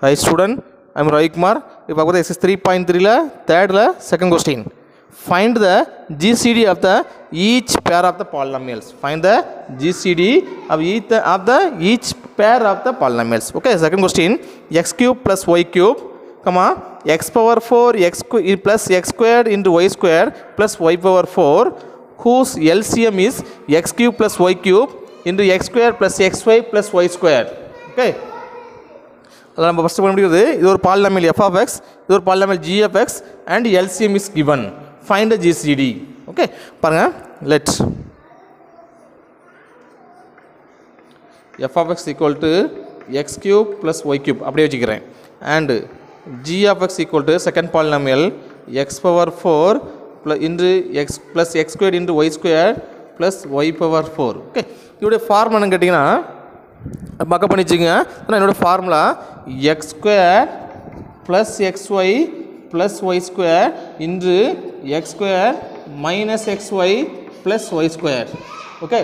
right student I'm Ravikumar இப்போ பார்க்குறது excess three point த்ரீல தேர்டில் second question find the GCD of the each pair of the polynomials find the GCD of each of the each pair of the polynomials okay second question x cube plus y cube comma x power four x plus x squared into y square plus y power four whose LCM is x cube plus y cube into x square plus xy plus y square okay அதில் நம்ம first பண்ண முடியாது இது ஒரு polynomial F of x இது ஒரு polynomial g f x and LCM is given find the GCD okay பாருங்கள் let f of x equal to x cube plus y cube அப்படியே வச்சுக்கிறேன் and g of x equal to second polynomial x power four plus into x plus x square into y square plus y power four okay இதோடைய form என்னன்னு கேட்டிங்கன்னா மக்கப் பண்ணி வச்சுங்க ஆனால் என்னோடய formula x square plus x y plus y square into x square minus x y plus y square okay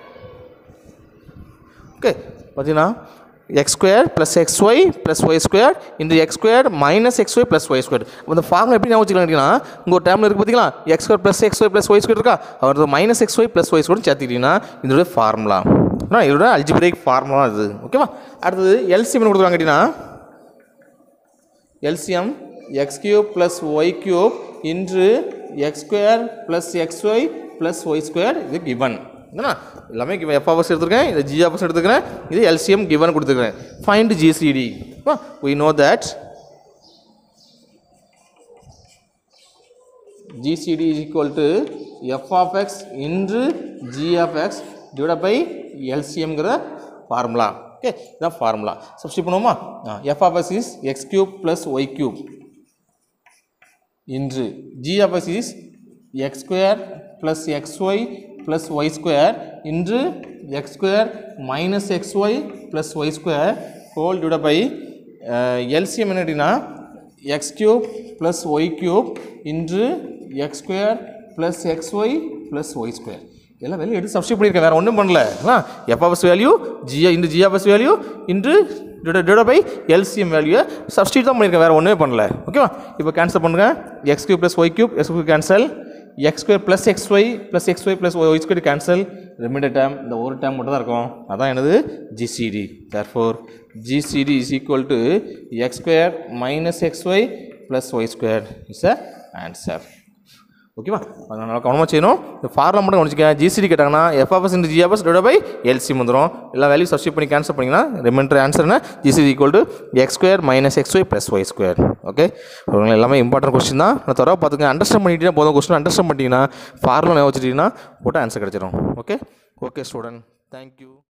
okay பார்த்தீங்கன்னா x square plus x y plus y square இந்த x square minus x y plus y square அந்த formula எப்படி ஞாபகம் வச்சுக்கலாம் கேட்டிங்கன்னா உங்கள் ஒரு டைமில் இருக்குது பார்த்தீங்களா x square plus x y plus y square இருக்கா அவர் minus x y plus y square சேர்த்துக்கிட்டிங்கன்னா இதோட ஃபார்முலா இதோட அல்ஜிபிரேக் ஃபார்முலா இது ஓகேவா அடுத்தது எல்சிஎம் கொடுத்துருவாங்க கேட்டிங்கன்னா LCM x cube plus y cube into x square plus x y plus y square இது கிவன் என்ன எல்லாமே கிவன் எஃப் ஆஃபர்ஸ் எடுத்துருக்கேன் இது ஜி ஆஃபர்ஸ் எடுத்துக்கிறேன் இது எல்சிஎம் கிவன் கொடுத்துருக்கேன் find GCD we know that GCD is equal to f of x into g of x divide by எல்சிஎம்ங்கிற ஃபார்முலா ஓகே இதான் ஃபார்முலா சப்ஸ்டியூட் பண்ணுவோமா f of x is x cube plus y cube into g of x is x square plus x y plus y square into x square minus x y plus y square whole divide by LCM என்ன கேட்டிங்கன்னா X cube plus y cube into x square plus x y plus y square எல்லாம் வெளியே எடுத்து substitute பண்ணியிருக்கேன் வேறு ஒன்றும் பண்ணல எஃப்எஸ் வேல்யூ ஜிஏ இன்று ஜிஎஃப்எஸ் value into divide by LCM value substitute தான் பண்ணியிருக்கேன் வேறு ஒன்றுமே பண்ணல ஓகேவா இப்போ கேன்சல் பண்ணுங்கள் x cube plus y cube x cube cancel x square plus x y plus x y plus y square cancel remainder time இந்த ஒரு டைம் மட்டும் தான் இருக்கும் அதான் எனது GCD therefore GCD is equal to x square minus x y plus y square is a answer ஓகேவா அதனால் கவனமாக செய்யணும் இந்த ஃபார்முலா மட்டும் கவனிச்சிக்க ஜிசிடி கேட்டாங்கன்னா எஃப்எஸ் இன்டு ஜிஎஃப்எஸ் டிவைட் பை எல்சி வந்துடும் எல்லா வேல்யூ சப்ஸ்டியூட் பண்ணி கேன்சல் பண்ணிங்கன்னா ரிமைண்டர் ஆன்சர் என்ன GCD equal to x square minus x y plus y square okay உங்களுக்கு எல்லாமே இம்பார்ட்டன்ட் கொஸ்டின் தான் நான் தரவா பார்த்துங்க அண்டர்ஸ்டாண்ட் பண்ணிட்டே போதும் கொஸ்டின் அண்டர்ஸ்டாண்ட் பண்ணிட்டீங்கன்னா ஃபார்முலா ஞாபகம் வச்சுட்டிங்கன்னா போட்டு ஆன்சர் கிடச்சிடும் ஓகே ஓகே ஸ்டூடெண்ட் தேங்க்யூ